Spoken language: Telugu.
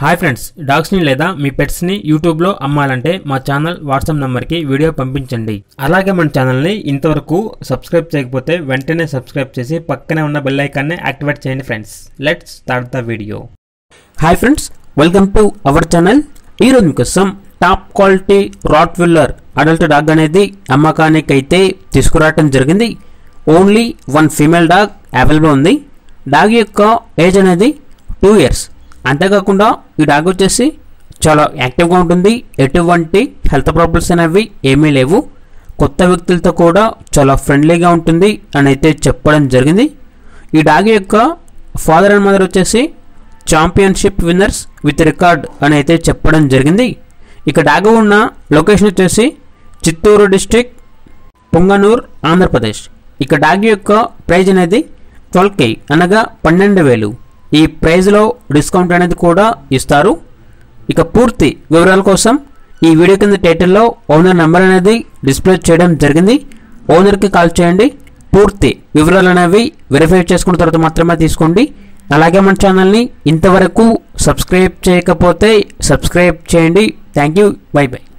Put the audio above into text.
హాయ్ ఫ్రెండ్స్ డాగ్స్ని లేదా మీ పెట్స్ని యూట్యూబ్లో అమ్మాలంటే మా ఛానల్ వాట్సాప్ నెంబర్కి వీడియో పంపించండి అలాగే మన ఛానల్ని ఇంతవరకు సబ్స్క్రైబ్ చేయకపోతే వెంటనే సబ్స్క్రైబ్ చేసి పక్కనే ఉన్న బెల్ ఐకాన్ని యాక్టివేట్ చేయండి friends let's start the video hi friends welcome to our channel ఈరోజు మీకోసం top quality rottweiler adult dog అనేది అమ్మకానికి అయితే తీసుకురావటం జరిగింది only one female dog available ఉంది డాగ్ యొక్క ఏజ్ అనేది టూ ఇయర్స్ అంతేకాకుండా ఈ డాగ్ వచ్చేసి చాలా యాక్టివ్గా ఉంటుంది ఎటువంటి హెల్త్ ప్రాబ్లమ్స్ అనేవి ఏమీ లేవు కొత్త వ్యక్తులతో కూడా చాలా ఫ్రెండ్లీగా ఉంటుంది అని అయితే చెప్పడం జరిగింది ఈ డాగ్ యొక్క ఫాదర్ అండ్ మదర్ వచ్చేసి ఛాంపియన్షిప్ విన్నర్స్ విత్ రికార్డ్ అని అయితే చెప్పడం జరిగింది ఇక డాగ్ ఉన్న లొకేషన్ వచ్చేసి చిత్తూరు డిస్టిక్ పొంగనూర్ ఆంధ్రప్రదేశ్ ఇక డాగ్ యొక్క ప్రైజ్ అనేది ట్వెల్వ్ కే అనగా పన్నెండు వేలు ఈ ప్రైజ్లో డిస్కౌంట్ అనేది కూడా ఇస్తారు ఇక పూర్తి వివరాల కోసం ఈ వీడియో కింద టైటిల్లో ఓనర్ నెంబర్ అనేది డిస్ప్లే చేయడం జరిగింది ఓనర్కి కాల్ చేయండి పూర్తి వివరాలు అనేవి వెరిఫై చేసుకున్న తర్వాత మాత్రమే తీసుకోండి అలాగే మన ఛానల్ని ఇంతవరకు సబ్స్క్రైబ్ చేయకపోతే సబ్స్క్రైబ్ చేయండి థ్యాంక్ యూ బై బై